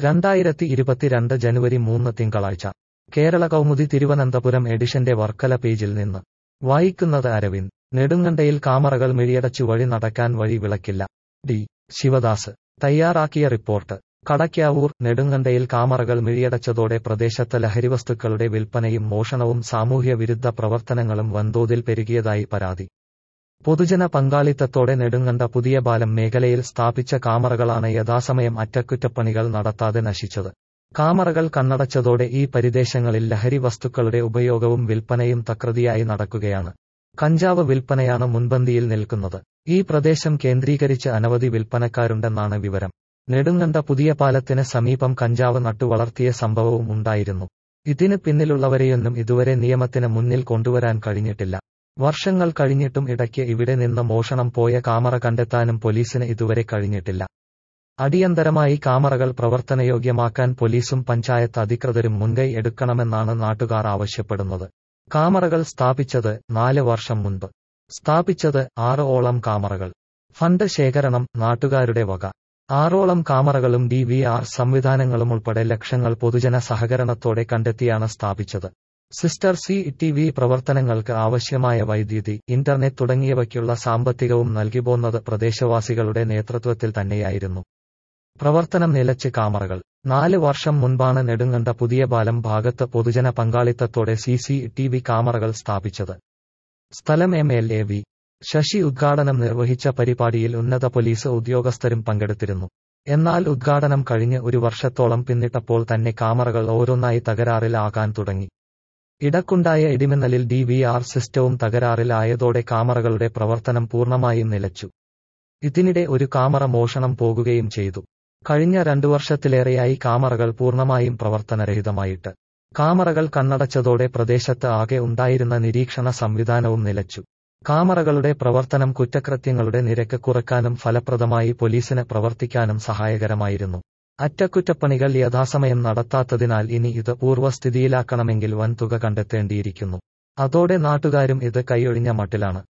രണ്ടായിരത്തി ഇരുപത്തിരണ്ട് ജനുവരി മൂന്ന് തിങ്കളാഴ്ച കേരള കൗമുദി തിരുവനന്തപുരം എഡിഷന്റെ വർക്കല പേജിൽ നിന്ന് വായിക്കുന്നത് അരവിന്ദ് നെടുങ്കണ്ടയിൽ കാമറകൾ മിഴിയടച്ചു വഴി നടക്കാൻ വഴി വിളക്കില്ല ഡി ശിവദാസ് തയ്യാറാക്കിയ റിപ്പോർട്ട് കടയ്ക്കാവൂർ നെടുങ്കണ്ടയിൽ കാമറകൾ മിഴിയടച്ചതോടെ പ്രദേശത്ത് ലഹരിവസ്തുക്കളുടെ വിൽപ്പനയും മോഷണവും സാമൂഹ്യ വിരുദ്ധ പ്രവർത്തനങ്ങളും വൻതോതിൽ പെരുകിയതായി പരാതി പൊതുജന പങ്കാളിത്തത്തോടെ നെടുങ്കണ്ട പുതിയ പാലം മേഖലയിൽ സ്ഥാപിച്ച കാമറകളാണ് യഥാസമയം അറ്റകുറ്റപ്പണികൾ നടത്താതെ നശിച്ചത് കാമറകൾ കണ്ണടച്ചതോടെ ഈ പരിദേശങ്ങളിൽ ലഹരി വസ്തുക്കളുടെ ഉപയോഗവും വിൽപ്പനയും തകൃതിയായി നടക്കുകയാണ് കഞ്ചാവ് വിൽപ്പനയാണ് മുൻപന്തിയിൽ നിൽക്കുന്നത് ഈ പ്രദേശം കേന്ദ്രീകരിച്ച് അനവധി വിൽപ്പനക്കാരുണ്ടെന്നാണ് വിവരം നെടുങ്കണ്ട പുതിയ പാലത്തിന് സമീപം കഞ്ചാവ് നട്ടുവളർത്തിയ സംഭവവും ഉണ്ടായിരുന്നു ഇതിന് പിന്നിലുള്ളവരെയൊന്നും ഇതുവരെ നിയമത്തിന് മുന്നിൽ കൊണ്ടുവരാൻ കഴിഞ്ഞിട്ടില്ല വർഷങ്ങൾ കഴിഞ്ഞിട്ടും ഇടയ്ക്ക് ഇവിടെ നിന്ന് മോഷണം പോയ കാമറ കണ്ടെത്താനും പോലീസിന് ഇതുവരെ കഴിഞ്ഞിട്ടില്ല അടിയന്തരമായി കാമറകൾ പ്രവർത്തനയോഗ്യമാക്കാൻ പോലീസും പഞ്ചായത്ത് അധികൃതരും മുൻകൈ എടുക്കണമെന്നാണ് നാട്ടുകാർ ആവശ്യപ്പെടുന്നത് കാമറകൾ സ്ഥാപിച്ചത് നാല് വർഷം മുൻപ് സ്ഥാപിച്ചത് ആറ് ഓളം കാമറകൾ ഫണ്ട് ശേഖരണം നാട്ടുകാരുടെ വക ആറോളം കാമറകളും ഡി വി ആർ സംവിധാനങ്ങളും ഉൾപ്പെടെ ലക്ഷങ്ങൾ പൊതുജന സഹകരണത്തോടെ കണ്ടെത്തിയാണ് സ്ഥാപിച്ചത് സിസ്റ്റർ സി ടി വി പ്രവർത്തനങ്ങൾക്ക് ആവശ്യമായ വൈദ്യുതി ഇന്റർനെറ്റ് തുടങ്ങിയവയ്ക്കുള്ള സാമ്പത്തികവും നൽകിപ്പോന്നത് പ്രദേശവാസികളുടെ നേതൃത്വത്തിൽ തന്നെയായിരുന്നു പ്രവർത്തനം നിലച്ച് കാമറകൾ നാല് വർഷം മുൻപാണ് നെടുങ്കണ്ട പുതിയ പാലം ഭാഗത്ത് പൊതുജന പങ്കാളിത്തത്തോടെ സി സി ടി വി കാമറകൾ സ്ഥാപിച്ചത് സ്ഥലം M L A V Sasi ഉദ്ഘാടനം നിർവഹിച്ച പരിപാടിയിൽ ഉന്നത പോലീസ് ഉദ്യോഗസ്ഥരും പങ്കെടുത്തിരുന്നു എന്നാൽ ഉദ്ഘാടനം കഴിഞ്ഞ് ഒരു വർഷത്തോളം പിന്നിട്ടപ്പോൾ തന്നെ കാമറകൾ ഓരോന്നായി തകരാറിൽ ആകാൻ തുടങ്ങി ഇടക്കുണ്ടായ ഇടിമിന്നലിൽ ഡി വി ആർ സിസ്റ്റവും തകരാറിൽ ആയതോടെ കാമറകളുടെ പ്രവർത്തനം പൂർണ്ണമായും നിലച്ചു ഇതിനിടെ ഒരു കാമറ മോഷണം പോകുകയും ചെയ്തു കഴിഞ്ഞ രണ്ടു വർഷത്തിലേറെയായി കാമറകൾ പൂർണ്ണമായും പ്രവർത്തനരഹിതമായിട്ട് കാമറകൾ കണ്ണടച്ചതോടെ പ്രദേശത്ത് ആകെ ഉണ്ടായിരുന്ന നിരീക്ഷണ സംവിധാനവും നിലച്ചു കാമറകളുടെ പ്രവർത്തനം കുറ്റകൃത്യങ്ങളുടെ നിരക്ക് കുറയ്ക്കാനും ഫലപ്രദമായി പോലീസിന് പ്രവർത്തിക്കാനും സഹായകരമായിരുന്നു അറ്റകുറ്റപ്പണികൾ യഥാസമയം നടത്താത്തതിനാൽ ഇനി ഇത് പൂർവ്വസ്ഥിതിയിലാക്കണമെങ്കിൽ വൻതുക കണ്ടെത്തേണ്ടിയിരിക്കുന്നു അതോടെ നാട്ടുകാരും ഇത് കൈയൊഴിഞ്ഞ മട്ടിലാണ്